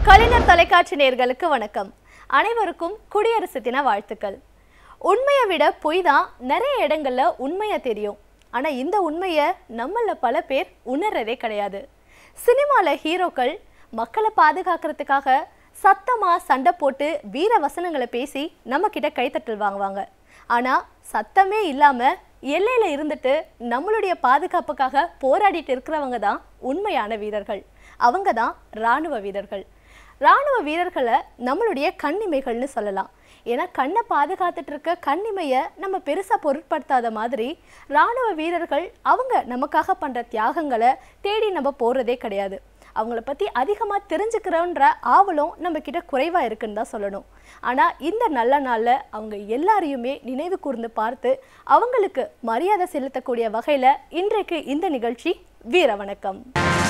கலைஞர் தொலைக்காட்சி நேயர்களுக்கு வணக்கம் அனைவருக்கும் குடியரசு தின வாழ்த்துக்கள் உண்மையை விட பொய் தான் நிறைய இடங்கள்ல உண்மையா தெரியும் ஆனா இந்த உண்மையை நம்மள பல பேர் உணர்றதே கிடையாது சினிமால ஹீரோக்கள் மக்களை பாதுகாக்கிறதுக்காக சத்தமா சண்டை போட்டு வீர வசனங்களை பேசி நம்ம கிட்ட கைத்தட்டல் வாங்குவாங்க ஆனா சத்தமே இல்லாம எல்லையில இருந்துட்டு நம்மளுடைய பாதுகாப்புக்காக போராடிட்டு இருக்கிறவங்க தான் உண்மையான வீரர்கள் அவங்க தான் ராணுவ வீரர்கள் ராணுவ வீரர்களை நம்மளுடைய கண்ணிமைகள்னு சொல்லலாம் ஏன்னா கண்ணை பாதுகாத்துட்டு இருக்க கண்ணிமையை நம்ம பெருசா பொருட்படுத்தாத மாதிரி ராணுவ வீரர்கள் அவங்க நமக்காக பண்ற தியாகங்களை தேடி நம்ம போறதே கிடையாது அவங்கள பத்தி அதிகமா தெரிஞ்சுக்கிறோன்ற ஆவலும் நம்ம கிட்ட குறைவா இருக்குன்னு தான் சொல்லணும் ஆனா இந்த நல்ல நாள்ல அவங்க எல்லாரையுமே நினைவு கூர்ந்து பார்த்து அவங்களுக்கு மரியாதை செலுத்தக்கூடிய வகையில இன்றைக்கு இந்த நிகழ்ச்சி வீர வணக்கம்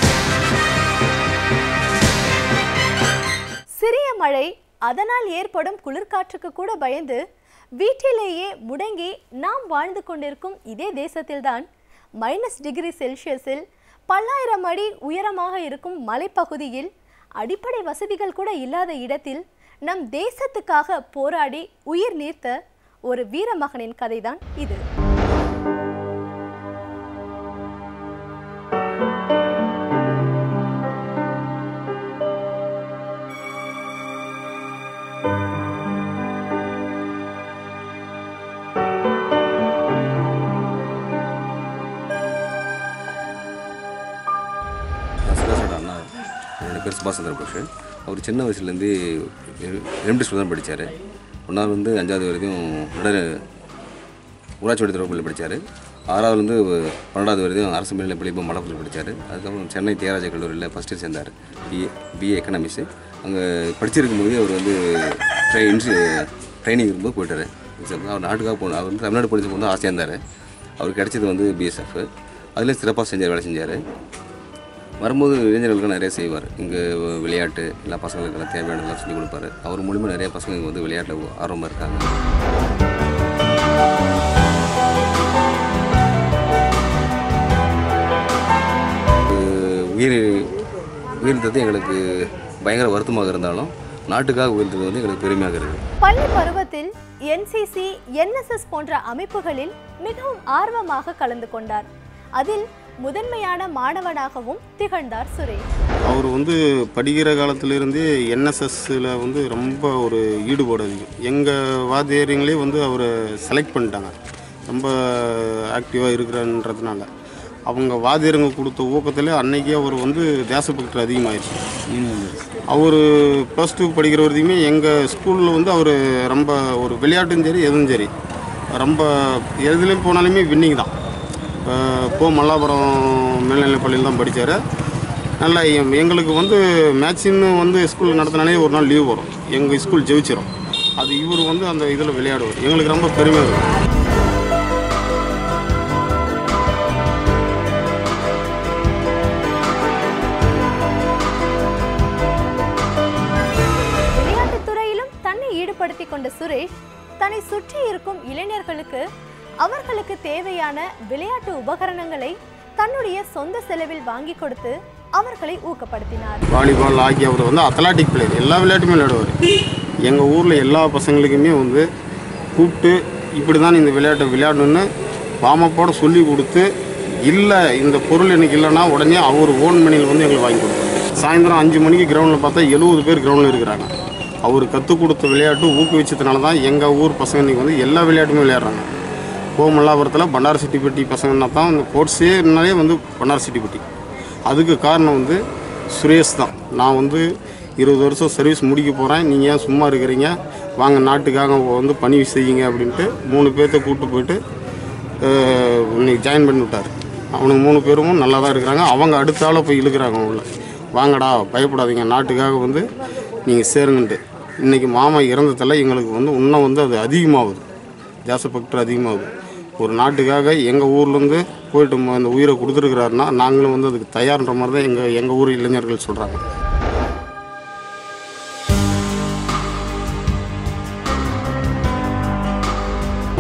சிறிய மழை அதனால் ஏற்படும் குளிர்காற்றுக்கு கூட பயந்து வீட்டிலேயே முடங்கி நாம் வாழ்ந்து கொண்டிருக்கும் இதே தேசத்தில்தான் மைனஸ் டிகிரி செல்சியஸில் பல்லாயிரம் அடி உயரமாக இருக்கும் மலைப்பகுதியில் அடிப்படை வசதிகள் கூட இல்லாத இடத்தில் நம் தேசத்துக்காக போராடி உயிர் நீர்த்த ஒரு வீரமகனின் கதைதான் இது சுபாஷோட அண்ணா என்னோட பேர் சுபாஷ் சந்திர போஷ் அவர் சின்ன வயசுலேருந்து ரெண்டு ஸ்கூல் தான் படித்தார் ஒன்றாவது வந்து அஞ்சாவது வரைக்கும் நட ஊராட்சி வழித்துறை பள்ளியில் படித்தார் ஆறாவதுலேருந்து பன்னெண்டாவது வரைக்கும் அரசு மேல்நிலை பள்ளி இப்போ மலப்பள்ளி படித்தார் அதுக்கப்புறம் சென்னை தியாகராஜ கல்லூரியில் ஃபஸ்ட் இயர் சேர்ந்தார் பிஏ பிஏ எக்கனாமிக்ஸு அங்கே படிச்சிருக்கும் போது அவர் வந்து ட்ரெயின் ட்ரைனிங் இருக்கும்போது போயிட்டார் அவர் நாட்டுக்காக போன அவர் வந்து தமிழ்நாடு போலீஸ் வந்து ஆசையாக இருந்தார் அவருக்கு கிடைச்சது வந்து பிஎஸ்எஃப் அதுலேயும் சிறப்பாக செஞ்சார் வேலை செஞ்சார் வரும்போது இளைஞர்களுக்கு நிறைய செய்வார் இங்கே விளையாட்டு எல்லா பசங்களுக்கெல்லாம் தேவையானதெல்லாம் செஞ்சு கொடுப்பாரு அவர் மூலிமா நிறைய பசங்க இங்கே வந்து விளையாட்டில் ஆர்வமாக இருக்காங்க அஹ் உயிர் உயிர்ந்தது எங்களுக்கு பயங்கர வருத்தமாக இருந்தாலும் நாட்டுக்காக உயிர்ந்தது வந்து எங்களுக்கு பெருமையாக இருக்குது பள்ளி பருவத்தில் என்சிசி என்எஸ்எஸ் போன்ற அமைப்புகளில் மிகவும் ஆர்வமாக கலந்து கொண்டார் அதில் முதன்மையான மாணவனாகவும் திகழ்ந்தார் சுரேஷ் அவர் வந்து படிக்கிற காலத்திலேருந்தே என்எஸ்எஸ்ஸில் வந்து ரொம்ப ஒரு ஈடுபாடு அதிகம் எங்கள் வாத்தியாரிங்களே வந்து அவரை செலக்ட் பண்ணிட்டாங்க ரொம்ப ஆக்டிவாக இருக்கிறன்றதுனால அவங்க வாத்தியாருங்க கொடுத்த ஊக்கத்தில் அன்னைக்கே அவர் வந்து தேசபக்தர் அதிகமாகிடுச்சு அவர் ப்ளஸ் டூ படிக்கிற வரைக்குமே எங்கள் ஸ்கூலில் வந்து அவர் ரொம்ப ஒரு விளையாட்டும் சரி எதுவும் சரி ரொம்ப எதுலேயும் போனாலுமே வின்னிங் தான் அஹ் போ மல்லாபுரம் மேல்நிலைப் பள்ளியில் தான் படித்தார் நல்லா எம்- எங்களுக்கு வந்து மேட்சின்னு வந்து ஸ்கூல் நடத்தினாலே ஒரு நாள் லீவ் வரும் எங்கள் ஸ்கூல் ஜெயிச்சிரும் அது இவர் வந்து அந்த இதில் விளையாடுவார் எங்களுக்கு ரொம்ப பெருமையாக இருக்கும் விளையாட்டுத் துறையிலும் தன்னை ஈடுபடுத்தி கொண்ட சுரேஷ் தன்னை சுற்றி இருக்கும் இளைஞர்களுக்கு அவர்களுக்கு தேவையான விளையாட்டு உபகரணங்களை தன்னுடைய சொந்த செலவில் வாங்கி கொடுத்து அவர்களை ஊக்கப்படுத்தினார் வாலிபால் ஹாக்கி அவர் வந்து அத்லாட்டிக் பிளேயர் எல்லா விளையாட்டுமே விளையாடுவார் எங்கள் ஊரில் எல்லா பசங்களுக்குமே வந்து கூப்பிட்டு இப்படி தான் இந்த விளையாட்டை விளையாடணும்னு வாமப்போட சொல்லி கொடுத்து இல்லை இந்த பொருள் எனக்கு இல்லைன்னா உடனே அவர் ஓன் மணியில் வந்து எங்களுக்கு வாங்கி கொடுப்பாரு சாயந்தரம் அஞ்சு மணிக்கு கிரவுண்டில் பார்த்தா எழுபது பேர் கிரவுண்டில் இருக்கிறாங்க அவர் கற்றுக் கொடுத்த விளையாட்டு ஊக்குவிச்சதுனால தான் எங்கள் ஊர் பசங்க இன்றைக்கி வந்து எல்லா விளையாட்டுமே விளையாடுறாங்க கோமல்லாபுரத்தில் பண்டார சிட்டிப்பட்டி பசங்கன்னா தான் அந்த ஸ்போர்ட்ஸேனாலே வந்து பண்டார சிட்டிப்பட்டி அதுக்கு காரணம் வந்து சுரேஷ் தான் நான் வந்து இருபது வருஷம் சர்வீஸ் முடிக்க போகிறேன் நீங்கள் ஏன் சும்மா இருக்கிறீங்க வாங்க நாட்டுக்காக வந்து பணி செய்யுங்க அப்படின்ட்டு மூணு பேர்த்த கூப்பிட்டு போயிட்டு அஹ், இன்னைக்கு ஜாயின் பண்ணி விட்டார் அவனுக்கு மூணு பேரும் நல்லா தான் இருக்கிறாங்க அவங்க அடுத்த ஆளை போய் இழுக்கிறாங்க உள்ள வாங்கடா பயப்படாதீங்க நாட்டுக்காக வந்து நீங்கள் சேருங்கன்ட்டு இன்றைக்கி மாமா இறந்ததில் எங்களுக்கு வந்து இன்னும் வந்து அது அதிகமாகுது தேசபக்தர் அதிகமாகுது ஒரு நாட்டுக்காக எங்கள் ஊர்லேருந்து போயிட்டு ம- அந்த உயிரை கொடுத்துருக்குறாருன்னா நாங்களும் வந்து அதுக்கு தயார்ன்ற மாதிரி தான் எங்கள் எங்கள் ஊர் இளைஞர்கள் சொல்கிறாங்க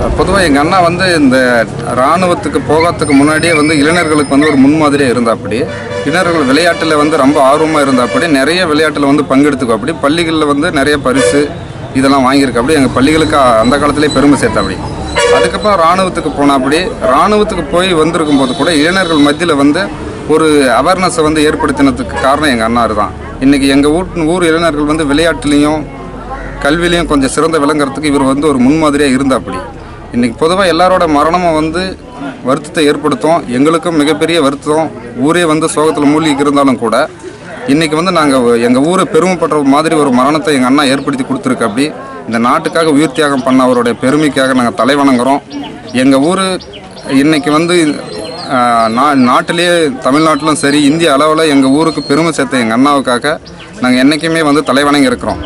பொதுவாக எங்கள் அண்ணா வந்து இந்த இராணுவத்துக்கு போகிறதுக்கு முன்னாடியே வந்து இளைஞர்களுக்கு வந்து ஒரு முன்மாதிரியாக இருந்தாப்படி இளைஞர்கள் விளையாட்டில் வந்து ரொம்ப ஆர்வமாக இருந்தாப்படி நிறைய விளையாட்டில் வந்து பங்கெடுத்துக்கோ பள்ளிகளில் வந்து நிறைய பரிசு இதெல்லாம் வாங்கியிருக்காப்படி எங்கள் பள்ளிகளுக்கு அந்த காலத்திலே பெருமை சேர்த்தாப்படி அதுக்கப்புறம் இராணுவத்துக்கு போனாப்படி இராணுவத்துக்கு போய் வந்திருக்கும் போது கூட இளைஞர்கள் மத்தியில் வந்து ஒரு அவேர்னஸை வந்து ஏற்படுத்தினதுக்கு காரணம் எங்கள் அண்ணார் தான் இன்றைக்கி எங்கள் ஊர் ஊர் இளைஞர்கள் வந்து விளையாட்டுலேயும் கல்வியிலையும் கொஞ்சம் சிறந்த விளங்குறதுக்கு இவர் வந்து ஒரு முன்மாதிரியாக இருந்தாப்படி இன்றைக்கி பொதுவாக எல்லாரோட மரணமும் வந்து வருத்தத்தை ஏற்படுத்தும் எங்களுக்கும் மிகப்பெரிய வருத்தம் ஊரே வந்து சோகத்தில் மூழ்கி இருந்தாலும் கூட இன்றைக்கி வந்து நாங்கள் எங்கள் ஊரை பெருமைப்படுற மாதிரி ஒரு மரணத்தை எங்கள் அண்ணா ஏற்படுத்தி கொடுத்துருக்கு அப்படி இந்த நாட்டுக்காக உயிர் தியாகம் பண்ண அவருடைய பெருமைக்காக நாங்கள் தலை வணங்குறோம் எங்கள் ஊர் இன்றைக்கி வந்து ஆஹ், நா நாட்டிலேயே தமிழ்நாட்டிலும் சரி இந்திய அளவில் எங்கள் ஊருக்கு பெருமை சேர்த்த எங்கள் அண்ணாவுக்காக நாங்கள் என்றைக்குமே வந்து தலை வணங்கி இருக்கிறோம்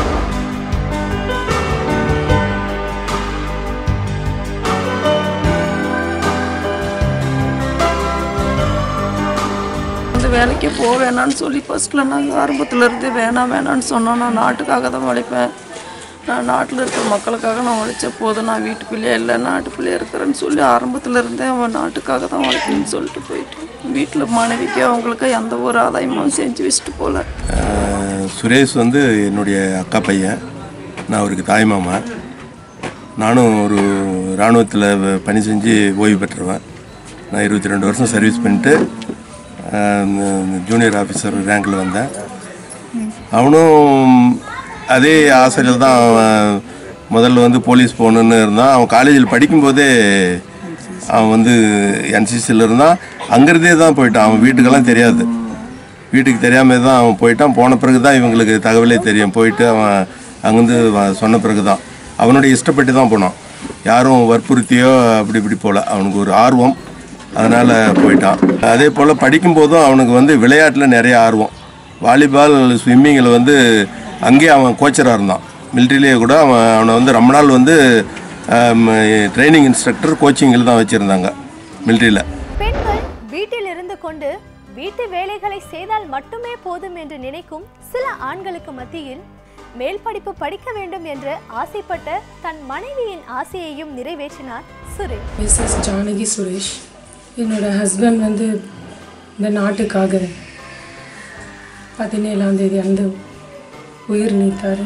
வந்து வேலைக்கு போக வேணாம்னு சொல்லி ஃபர்ஸ்ட்டில் நாங்கள் ஆரம்பத்துல இருந்தே வேணாம் வேணாம்னு சொன்னோம் நான் நாட்டுக்காக தான் உழைப்பேன் நான் நாட்டில் இருக்கிற மக்களுக்காக நான் உழைச்ச போதும் நான் வீட்டுக்குள்ளேயே இல்லை நாட்டுக்குள்ளேயே இருக்கிறேன்னு சொல்லி ஆரம்பத்துல இருந்தே அவன் நாட்டுக்காக தான் உழைக்கணும்னு சொல்லிட்டு போயிட்டு வீட்டில் மனைவிக்கு அவங்களுக்கு எந்த ஒரு ஆதாயமும் செஞ்சு வச்சுட்டு போகல ஆஹ் சுரேஷ் வந்து என்னுடைய அக்கா பையன் நான் அவருக்கு தாய் மாமா நானும் ஒரு இராணுவத்தில் பணி செஞ்சு ஓய்வு பெற்றுருவேன் நான் இருபத்தி ரெண்டு வருஷம் சர்வீஸ் பண்ணிட்டு ஜூனியர் ஆஃபீஸர் ரேங்கில் வந்தேன் அவனும் அதே ஆசையில் தான் அவன் முதல்ல வந்து போலீஸ் போகணுன்னு இருந்தான் அவன் காலேஜில் படிக்கும்போதே அவன் வந்து என்சிசியில் இருந்தான் அங்கேருந்தே தான் போயிட்டான் அவன் வீட்டுக்கெல்லாம் தெரியாது வீட்டுக்கு தெரியாமல் தான் அவன் போயிட்டான் போன பிறகு தான் இவங்களுக்கு தகவலே தெரியும் போயிட்டு அவன் அங்கேருந்து வ- சொன்ன பிறகு தான் அவனுடைய இஷ்டப்பட்டு தான் போனான் யாரும் வற்புறுத்தியோ அப்படி இப்படி போகல அவனுக்கு ஒரு ஆர்வம் அதனால் போயிட்டான் அதே போல் படிக்கும்போதும் அவனுக்கு வந்து விளையாட்டில் நிறைய ஆர்வம் வாலிபால் ஸ்விம்மிங்கில் வந்து அங்கேயே அவன் கோச்சராக இருந்தான் மிலிட்ரிலேயே கூட அவன் அவனை வந்து ரொம்ப நாள் வந்து ட்ரைனிங் இன்ஸ்ட்ரக்டர் கோச்சிங்கில் தான் வச்சுருந்தாங்க மிலிட்ரியில் பெண்கள் வீட்டில் இருந்து கொண்டு வீட்டு வேலைகளை செய்தால் மட்டுமே போதும் என்று நினைக்கும் சில ஆண்களுக்கு மத்தியில் மேல் படிப்பு படிக்க வேண்டும் என்று ஆசைப்பட்ட தன் மனைவியின் ஆசையையும் நிறைவேற்றினார் சுரேஷ் மிஸ்ஸஸ் ஜானகி சுரேஷ் என்னோட ஹஸ்பண்ட் வந்து இந்த நாட்டுக்காக பதினேழாம் தேதி அந்த உயிர் நீத்தார்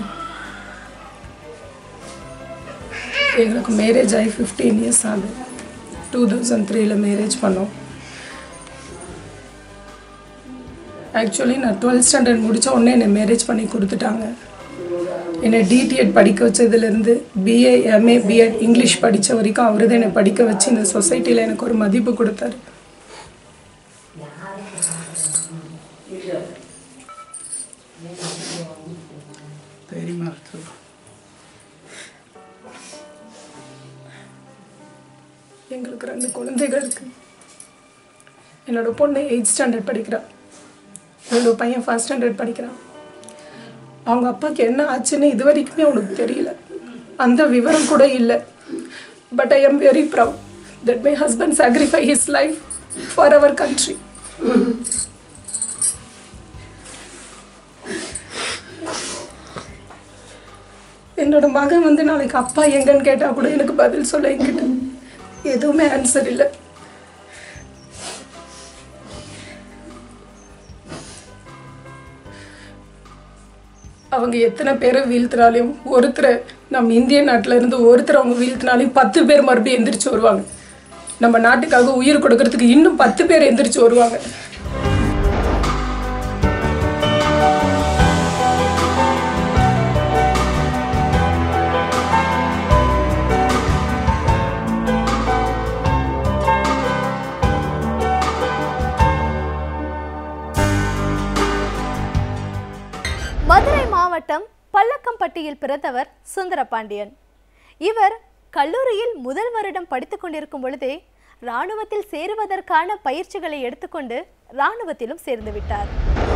எங்களுக்கு மேரேஜ் ஆகி ஃபிஃப்டீன் இயர்ஸ் ஆகுது டூ தௌசண்ட் த்ரீல மேரேஜ் பண்ணோம் ஆக்சுவலி நான் டுவெல்த் ஸ்டாண்டர்ட் முடித்த உடனே என்னை மேரேஜ் பண்ணி கொடுத்துட்டாங்க என்னை டிடிஎட் படிக்க வச்சதுலேருந்து பிஏ எம்ஏ பிஎட் இங்கிலீஷ் படித்த வரைக்கும் அவர் தான் என்னை படிக்க வச்சு இந்த சொசைட்டியில் எனக்கு ஒரு மதிப்பு கொடுத்தாரு எங்களுக்கு ரெண்டு குழந்தைகள் இருக்கு என்னோட பொண்ணு எயிட் ஸ்டாண்டர்ட் படிக்கிறான் என்னோட பையன் ஃபர்ஸ்ட் ஸ்டாண்டர்ட் படிக்கிறான் அவங்க அப்பாவுக்கு என்ன ஆச்சுன்னு இது வரைக்குமே அவனுக்கு தெரியல அந்த விவரம் கூட இல்லை but I am very proud that my husband sacrifice his life for our country என்னோட மகன் வந்து நாளைக்கு அப்பா எங்கன்னு கேட்டால் கூட எனக்கு பதில் சொல்ல என்கிட்ட எதுவுமே ஆன்சர் இல்லை அவங்க எத்தனை பேரை வீழ்த்தினாலையும் ஒருத்தரை நம்ம இந்திய நாட்டில் இருந்து ஒருத்தர் அவங்க வீழ்த்தினாலையும் பத்து பேர் மறுபடியும் எந்திரிச்சு வருவாங்க நம்ம நாட்டுக்காக உயிர் கொடுக்கறதுக்கு இன்னும் பத்து பேர் எந்திரிச்சு வருவாங்க மதுரை மாவட்டம் பல்லக்கம்பட்டியில் பிறந்தவர் சுந்தரபாண்டியன் இவர் கல்லூரியில் முதல் வருடம் படித்துக் கொண்டிருக்கும் பொழுதே இராணுவத்தில் சேருவதற்கான பயிற்சிகளை எடுத்துக்கொண்டு இராணுவத்திலும் சேர்ந்து விட்டார்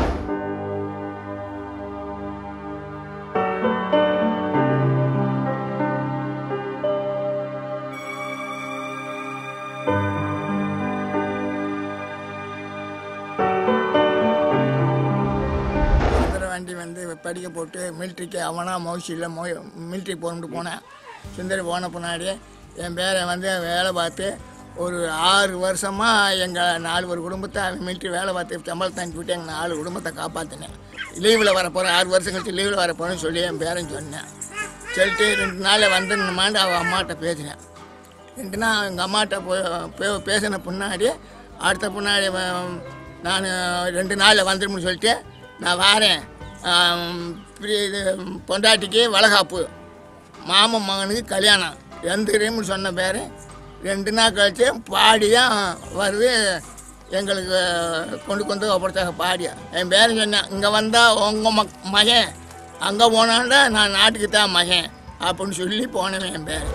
சுந்தரவாண்டி வந்து படிக்க போட்டு மிலிட்ரிக்கு அவனா மௌசியில் மோ மிலிட்ரி போகணுட்டு போனேன் சுந்தரி போன பின்னாடி என் பேரை வந்து வேலை பார்த்து ஒரு ஆறு வருஷமாக எங்கள் நாலு ஒரு குடும்பத்தை மிலிட்ரி வேலை பார்த்து சம்பளத்தை அனுப்பி விட்டு எங்கள் நாலு குடும்பத்தை காப்பாற்றினேன் லீவில் வர போகிறேன் ஆறு வருஷம் கழிச்சு லீவில் வர போகிறேன்னு சொல்லி என் பேரன் சொன்னேன் சொல்லிட்டு ரெண்டு நாளில் வந்துடணுமான்னு அவள் அம்மாட்ட பேசினேன் ரெண்டு நாள் எங்கள் அம்மாட்ட போய் பே- பேசின பின்னாடி அடுத்த பின்னாடி நான் ரெண்டு நாளில் வந்துடும்னு சொல்லிட்டு நான் வாரேன் ஆம், இப்படி இது பொண்டாட்டிக்கு வளகாப்பு மாமன் மகனுக்கு கல்யாணம் எந்திரின்னு சொன்ன பேர் ரெண்டு நாள் கழிச்சு பாடி தான் வருது எங்களுக்கு கொண்டு கொண்டு ஒப்படைச்சாங்க பாடியா என் பேர் சொன்னேன் இங்கே வந்தால் உங்கள் மக் மகன் அங்கே போனாண்டா நான் நாட்டுக்கு தான் மகன் அப்படின்னு சொல்லி போனவன் என் பேர்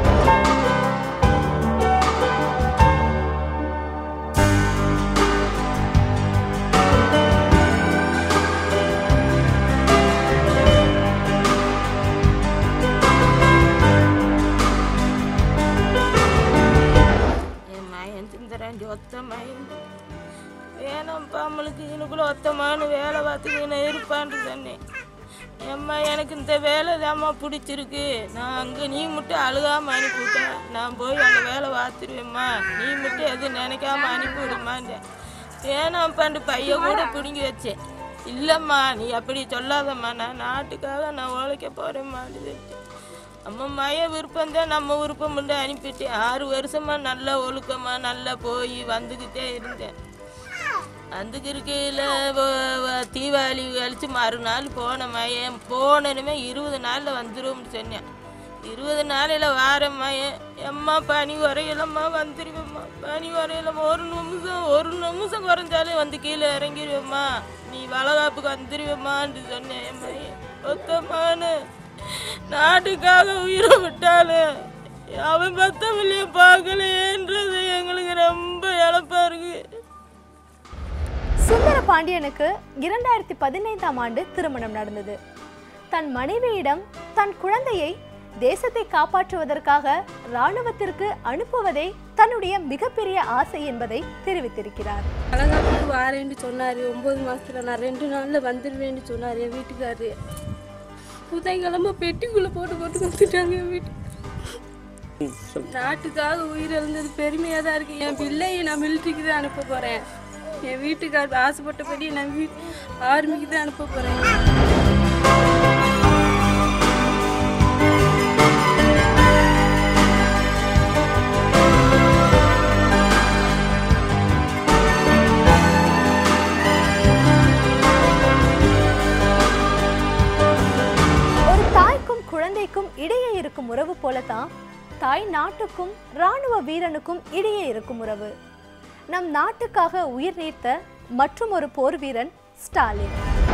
என் மகன் சிந்தராண்டி ஒத்த மகன் வேணாம்ப்பா நம்மளுக்கு இவனுக்குள்ள ஒத்தமானு வேலை பார்த்துக்கின்னு இருப்பான்னு சொன்னேன் எம்மா எனக்கு இந்த வேலை தாம்மா பிடிச்சிருக்கு நான் அங்கே நீ மட்டும் அழுகாம அனுப்பிவிட்டேன் நான் போய் அந்த வேலை பார்த்துருவேம்மா நீ மட்டும் எதுவும் நினைக்காம அனுப்பி விடுமான்னு வேணாம்ப்பாண்டு பைய கூட பிடுங்கி வச்சேன் இல்லைம்மா நீ அப்படி சொல்லாதம்மா நான் நாட்டுக்காக நான் உழைக்க போகிறேம்மா நம்ம மய விருப்பம் தான் நம்ம விருப்பம் உண்டு அனுப்பிட்டேன் ஆறு வருஷமா நல்லா ஒழுக்கமா நல்லா போய் வந்துக்கிட்டே இருந்தேன் அதுக்கு இருக்கையில் தீபாவளி கழிச்சு மறுநாள் போன மயன் போனனுமே இருபது நாளில் வந்துரும்னு சொன்னேன் இருபது நாளையில் வார மயன் எம்மா பனி குறையிலம்மா வந்துருவேம்மா பனி குறையிலம்மா ஒரு நிமிஷம் ஒரு நிமிஷம் குறைஞ்சாலே வந்து கீழே இறங்கிடுவேம்மா நீ வளகாப்புக்கு வந்துருவேம்மான்னு சொன்னேன் என் மயன் ஒத்தம்மான்னு நாட்டுக்காக உயிரை விட்டாலும் அவன் பத்த பிள்ளைய பார்க்கலையேன்றது எங்களுக்கு ரொம்ப இழப்பா இருக்கு சுந்தர பாண்டியனுக்கு இரண்டாயிரத்தி பதினைந்தாம் ஆண்டு திருமணம் நடந்தது தன் மனைவியிடம் தன் குழந்தையை தேசத்தை காப்பாற்றுவதற்காக இராணுவத்திற்கு அனுப்புவதே தன்னுடைய மிகப்பெரிய ஆசை என்பதை தெரிவித்திருக்கிறார் அழகாப்புக்கு வாரேன்னு சொன்னார் ஒம்பது மாசத்துல நான் ரெண்டு நாளில் வந்துடுவேன்னு சொன்னார் என் வீட்டுக்காரரு புதைங்கிழமை பெட்டிக்குள்ளே போட்டு போட்டு கொடுத்துட்டாங்க என் வீட்டுக்கு நாட்டுக்காக உயிர் இழந்தது பெருமையாக தான் இருக்கு என் பிள்ளையை நான் மிலிட்ரிக்கு தான் அனுப்ப போகிறேன் என் வீட்டுக்காரர் ஆசைப்பட்டபடி நான் வீட் ஆர்மிக்கு தான் அனுப்ப போகிறேன் ஒரு தாய்க்கும் குழந்தைக்கும் இடையே இருக்கும் உறவு போலத்தான் தாய் நாட்டுக்கும் ராணுவ வீரனுக்கும் இடையே இருக்கும் உறவு நம் நாட்டுக்காக உயிர் நீத்த மற்றும் ஒரு போர் வீரன் ஸ்டாலின்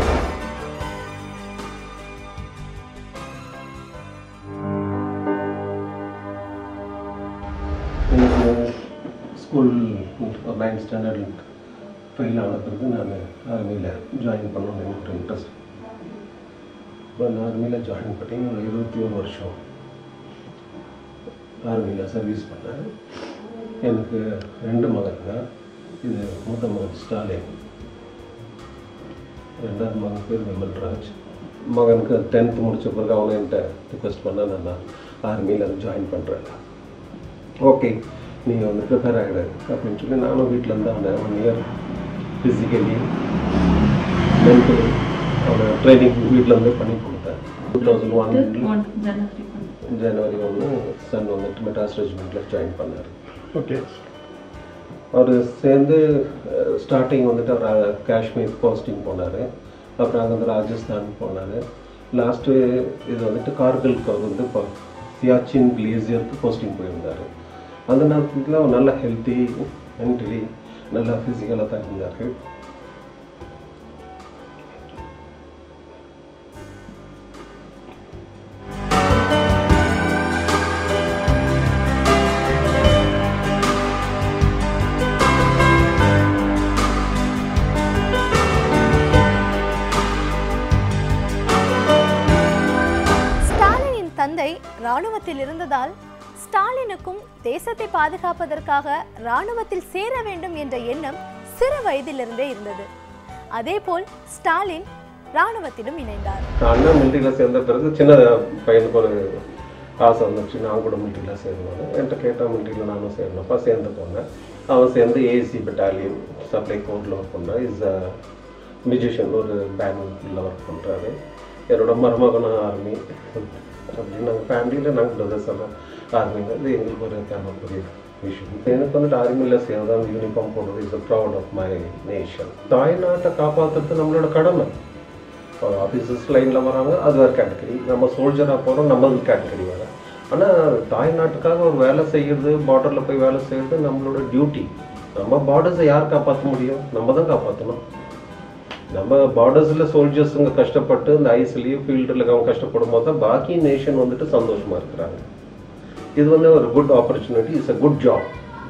எனக்கு ஸ்கூல் நைன்த் ஸ்டாண்டர்ட் ஃபெயில் ஆன பிறகு நான் ஆர்மியில் ஜாயின் பண்ணணும்னு எனக்கு ஒரு இன்ட்ரெஸ்ட் இப்போ நான் ஆர்மியில் ஜாயின் பண்ணி ஒரு இருபத்தி ஒரு வருஷம் ஆர்மியில் சர்வீஸ் பண்ணேன் எனக்கு ரெண்டு மகன் தான் இது மூத்த மகன் ஸ்டாலின் ரெண்டாவது மகன் பேர் விமல்ராஜ் மகனுக்கு டென்த்து முடிச்ச பிறகு அவனை என்கிட்ட ரிக்வெஸ்ட் பண்ண நான் ஆர்மியில் ஜாயின் பண்ணுறேன் ஓகே நீங்கள் வந்து ப்ரிப்பேர் ஆகிடு அப்படின்னு சொல்லி நானும் வீட்டில் இருந்து அவனை ஒன் இயர் ஃபிசிக்கலி மென்டலி அவனை ட்ரைனிங் வீட்டில் இருந்தே பண்ணி கொடுத்தேன் டூ தௌசண்ட் ஒன் ஜனவரி ஒன்று சன் வந்துட்டு மெட்ராஸ் ரெஜிமெண்ட்டில் ஜாயின் பண்ணார் ஓகே அவர் சேர்ந்து ஸ்டார்டிங் வந்துட்டு அவர் காஷ்மீர் போஸ்டிங் போனார் அப்புறம் அங்கே வந்து ராஜஸ்தான் போனார் லாஸ்ட்டு இது வந்துட்டு கார்கில்க்கு அவர் வந்து இப்போ சியாச்சின் கிளேசியருக்கு போஸ்டிங் போயிருந்தார் அந்த நேரத்தில் அவர் நல்ல ஹெல்த்தி மென்டலி நல்லா ஃபிசிக்கலாக தான் இருந்தார் ஸ்டாலினின் தந்தை ராணுவத்தில் இருந்ததால் ஸ்டாலினுக்கும் தேசத்தை பாதுகாப்பதற்காக ராணுவத்தில் சேர வேண்டும் என்ற எண்ணம் சிறு வயதிலிருந்தே இருந்தது அதேபோல் ஸ்டாலின் ராணுவத்திலும் இணைந்தார் அண்ணா மிலிட்ரியில் சேர்ந்த பிறகு சின்ன பையனுக்கு ஒரு ஆசை வந்துச்சு நான் கூட மிலிட்ரியில் சேரணும் என்கிட்ட கேட்டால் மிலிட்ரியில் நானும் சேரணும்ப்பா சேர்ந்து போனேன் அவன் சேர்ந்து ஏசி பெட்டாலியன் சப்ளை கோர்ட்டில் ஒர்க் பண்ணான் இஸ் அ மியூசிஷியன் ஒரு பேங்கில் ஒர்க் பண்ணுறாரு என்னோட மருமகனும் ஆர்மி அப்படின்னு நாங்கள் ஃபேமிலியில் நாங்கள் பிரதர்ஸ் எல்லாம் ஆர்மிங்கிறது எங்களுக்கு ஒரு பெரிய விஷயம் எனக்கு வந்துட்டு ஆர்மியில் சேர்ந்து யூனிஃபார்ம் போடுறது is a proud of my nation தாய்நாட்டை காப்பாற்றுறது நம்மளோட கடமை ஆஃபீஸர்ஸ் லைனில் வராங்க அது வேறு கேட்டகரி நம்ம சோல்ஜராக போகிறோம் நம்மளுக்கு கேட்டகரி வேறு ஆனால் தாய்நாட்டுக்காக ஒரு வேலை செய்கிறது பார்டரில் போய் வேலை செய்கிறது நம்மளோட டியூட்டி நம்ம பார்டர்ஸை யார் காப்பாற்ற முடியும் நம்ம தான் காப்பாற்றணும் நம்ம பார்டர்ஸில் சோல்ஜர்ஸுங்க கஷ்டப்பட்டு இந்த ஐஸ்லேயும் ஃபீல்டில் அவங்க கஷ்டப்படும் போது தான் பாக்கி நேஷன் வந்துட்டு சந்தோஷமாக இருக்கிறாங்க இது வந்து ஒரு good opportunity it's a good job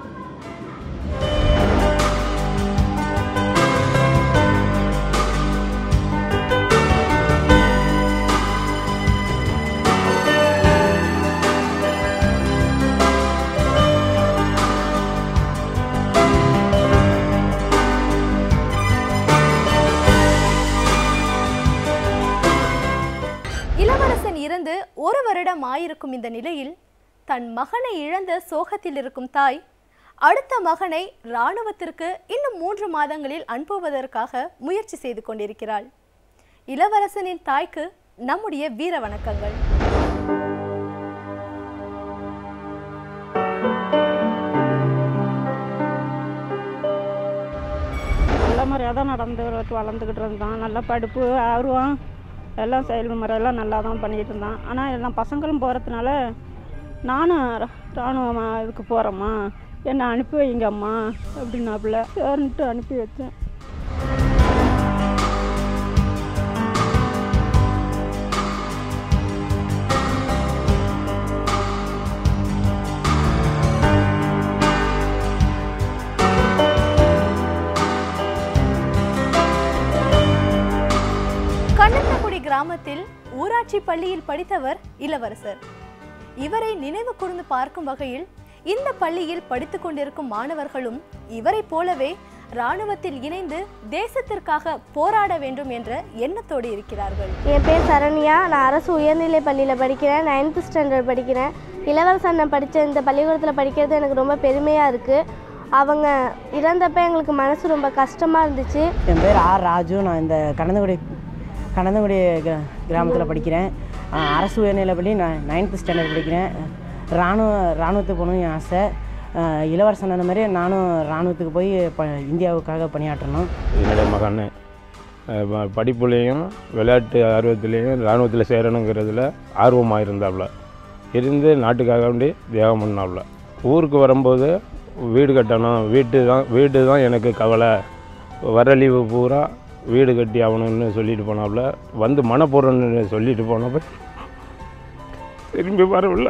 Ilavarasan இறந்து ஒரு வருடம் ஆயிருக்கும் இந்த நிலையில் தன் மகனை இழந்த சோகத்தில் இருக்கும் தாய் அடுத்த மகனை இராணுவத்திற்கு இன்னும் மூன்று மாதங்களில் அனுப்புவதற்காக முயற்சி செய்து கொண்டிருக்கிறாள் இளவரசனின் தாய்க்கு நம்முடைய வீர வணக்கங்கள் நல்ல முறையாக தான் நடந்து வளர்ந்துக்கிட்டு இருந்தான் நல்லா படிப்பு ஆர்வம் எல்லாம் செயல்முறையெல்லாம் நல்லா தான் பண்ணிகிட்டு இருந்தான் ஆனால் எல்லாம் பசங்களும் போகிறதுனால நானும் ர- ராணுவம் இதுக்கு போகிறேம்மா என்னை அனுப்பி வைங்கம்மா அப்படின்னாப்புல சரின்ட்டு அனுப்பி வச்சேன் கண்ணத்தக்குடி கிராமத்தில் ஊராட்சி பள்ளியில் படித்தவர் இளவரசர் இவரை நினைவு கூர்ந்து பார்க்கும் வகையில் இந்த பள்ளியில் படித்துக் கொண்டிருக்கும் மாணவர்களும் இவரைப் போலவே இராணுவத்தில் இணைந்து தேசத்திற்காக போராட வேண்டும் என்ற எண்ணத்தோடு இருக்கிறார்கள் என் பேர் சரண்யா நான் அரசு உயர்நிலை பள்ளியில் படிக்கிறேன் நைன்த்து ஸ்டாண்டர்ட் படிக்கிறேன் இளவரச அண்ணன் படித்த இந்த பள்ளிக்கூடத்தில் படிக்கிறது எனக்கு ரொம்ப பெருமையாக இருக்குது அவங்க இறந்தப்ப எங்களுக்கு மனசு ரொம்ப கஷ்டமாக இருந்துச்சு என் பேர் ஆர் ராஜு நான் இந்த கணந்தங்குடி கணந்தங்குடி கிரா கிராமத்தில் படிக்கிறேன் ஆஹ் அரசு உயர்நிலைப்பள்ளி நான் நைன்த்து ஸ்டாண்டர்ட் படிக்கிறேன் இராணுவ இராணுவத்துக்கு போகணும்னு என் ஆசை ஆஹ் இளவரசன் அந்த மாதிரி நானும் இராணுவத்துக்கு போய் ப இந்தியாவுக்காக பணியாற்றணும் என்னுடைய மகன் அஹ் ப- படிப்புலேயும் விளையாட்டு ஆர்வத்திலையும் இராணுவத்தில் சேரணுங்கிறதுல ஆர்வமாக இருந்தாப்புல இருந்து நாட்டுக்காக வேண்டி தியாகம் பண்ணாப்புல ஊருக்கு வரும்போது வீடு கட்டணும் வீட்டு தான் வீடு தான் எனக்கு கவலை வர லீவு பூரா வீடு கட்டி ஆகணும்னு சொல்லிட்டு போனாப்புல வந்து மனப்பூர்வம்னு சொல்லிட்டு போனப்ப திரும்பி வரவில்லை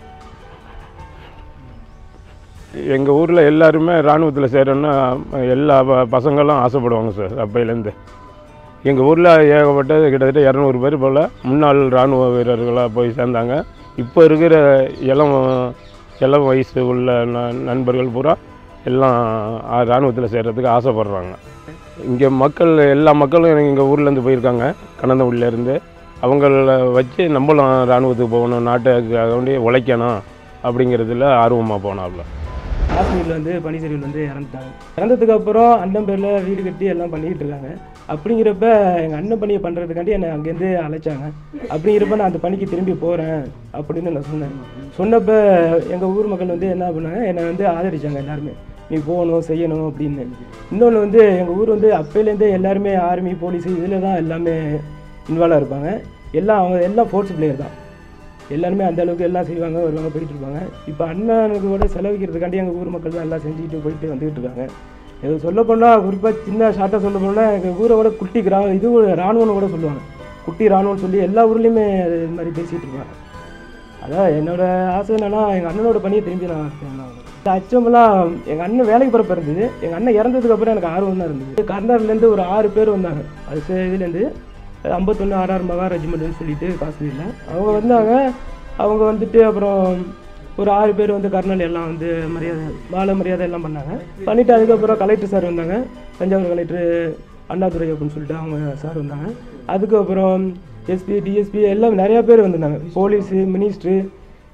எங்கள் ஊரில் எல்லாருமே இராணுவத்தில் சேரணும்னா எல்லா ப- பசங்களும் ஆசைப்படுவாங்க சார் அப்பையிலேருந்து எங்கள் ஊரில் ஏகப்பட்ட கிட்டத்தட்ட இரநூறு பேர் போல் முன்னாள் இராணுவ வீரர்களாக போய் சேர்ந்தாங்க இப்போ இருக்கிற இளம் இளம் வயசு உள்ள ந- நண்பர்கள் பூரா எல்லாம் இராணுவத்தில் சேர்கிறதுக்கு ஆசைப்படுறாங்க இங்கே மக்கள் எல்லா மக்களும் எங்கள் ஊர்லேருந்து போயிருக்காங்க கணந்தங்குடியிலேருந்து அவங்கள வச்சு நம்மளும் இராணுவத்துக்கு போகணும் நாட்டுக்காக வேண்டி உழைக்கணும் அப்படிங்கிறதுல ஆர்வமாக போனாப்புல காஷ்மீரில் வந்து பனிச்சரிவில் வந்து இறந்துட்டாங்க இறந்ததுக்கு அப்புறம் அண்ணன் பேரில் வீடு கட்டி எல்லாம் பண்ணிக்கிட்டு இருக்காங்க அப்படிங்கிறப்ப எங்கள் அண்ணன் பணியை பண்ணுறதுக்காண்டி என்னை அங்கேருந்து அழைச்சாங்க அப்படிங்கிறப்ப நான் அந்த பணிக்கு திரும்பி போகிறேன் அப்படின்னு நான் சொன்னேன் சொன்னப்போ எங்கள் ஊர் மக்கள் வந்து என்ன பண்ணாங்க என்னை வந்து ஆதரிச்சாங்க எல்லாருமே நீ போகணும் செய்யணும் அப்படின்னு இன்னொன்று வந்து எங்கள் ஊர் வந்து அப்போலேருந்தே எல்லாருமே ஆர்மி போலீஸ் இதில் தான் எல்லாமே இன்வால்வாக இருப்பாங்க எல்லாம் அவங்க எல்லாம் ஃபோர்ஸ் பிளேயர் தான் எல்லாருமே அந்த அளவுக்கு எல்லாம் செய்வாங்க வருவாங்க போயிட்டு இருப்பாங்க இப்போ அண்ணனுக்கு கூட செலவிக்கிறதுக்காண்டி எங்கள் ஊர் மக்கள் தான் எல்லாம் செஞ்சுக்கிட்டு போயிட்டு வந்துகிட்டு இருக்காங்க இது சொல்ல போனால் குறிப்பாக சின்ன ஷார்ட்டாக சொல்ல போனால் எங்கள் ஊரை விட குட்டி கிராமம் இது ஒரு ராணுவம்னு கூட சொல்லுவாங்க குட்டி ராணுவம்னு சொல்லி எல்லா ஊர்லேயுமே அது இது மாதிரி பேசிகிட்டு இருப்பாங்க அதான் என்னோட ஆசை என்னன்னா எங்கள் அண்ணனோட பணியை திரும்பி நான் செய்யணும். இந்த அச்சமெல்லாம் எங்கள் அண்ணன் வேலைக்கு போகிறப்ப இருந்தது எங்கள் அண்ணன் இறந்ததுக்கு அப்புறம் எனக்கு ஆர்வம் தான் இருந்தது கர்நாடகலேருந்து ஒரு ஆறு பேர் வந்தாங்க அது சே- இதுலேருந்து ஐம்பத்தொன்று ஆர்ஆர் மகா ரெஜிமெண்ட்னு சொல்லிட்டு காஷ்மீரில் அவங்க வந்தாங்க அவங்க வந்துட்டு அப்புறம் ஒரு ஆறு பேர் வந்து கர்னல் எல்லாம் வந்து மரியாதை மாலை மரியாதை எல்லாம் பண்ணாங்க பண்ணிவிட்டு அதுக்கப்புறம் கலெக்டர் சார் வந்தாங்க தஞ்சாவூர் கலெக்டர் அண்ணாதுரை அப்படின்னு சொல்லிட்டு அவங்க சார் வந்தாங்க அதுக்கப்புறம் எஸ்பி டிஎஸ்பி எல்லாம் நிறையா பேர் வந்திருந்தாங்க போலீஸு மினிஸ்ட்ரு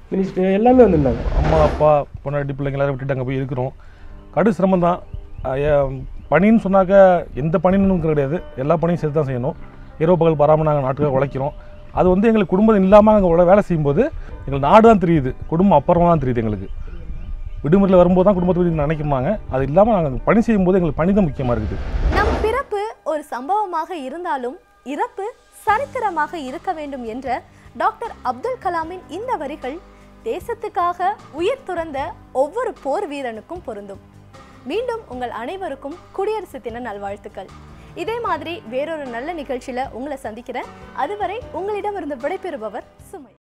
மினிஸ்டர் எல்லாமே வந்திருந்தாங்க அம்மா அப்பா பொண்டாட்டி பிள்ளைங்க எல்லாரும் விட்டுட்டு அங்கே போய் இருக்கிறோம் கடு சிரமம் தான் பணின்னு சொன்னாக்க எந்த பணின்னு கிடையாது எல்லா பணியும் சேர்த்து தான் செய்யணும் இரவு பகல் பாராமல் நாங்கள் நாட்டுக்காக உழைக்கிறோம் அது வந்து எங்களுக்கு குடும்பம் இல்லாமல் நாங்கள் வேலை செய்யும்போது எங்களுக்கு நாடு தான் தெரியுது குடும்பம் அப்புறமா தான் தெரியுது எங்களுக்கு விடுமுறையில் வரும்போது தான் குடும்பத்தை பற்றி நினைக்குமாங்க அது இல்லாமல் நாங்கள் பணி செய்யும்போது எங்களுக்கு பணி தான் முக்கியமாக இருக்குது நம் பிறப்பு ஒரு சம்பவமாக இருந்தாலும் இறப்பு சரித்திரமாக இருக்க வேண்டும் என்ற டாக்டர் அப்துல் கலாமின் இந்த வரிகள் தேசத்துக்காக உயிர் துறந்த ஒவ்வொரு போர் வீரனுக்கும் பொருந்தும் மீண்டும் உங்கள் அனைவருக்கும் குடியரசு தின நல்வாழ்த்துக்கள் இதே மாதிரி வேறொரு நல்ல நிகழ்ச்சியில உங்களை சந்திக்கிறேன் அதுவரை உங்களிடமிருந்து விடைபெறுபவர் சுமை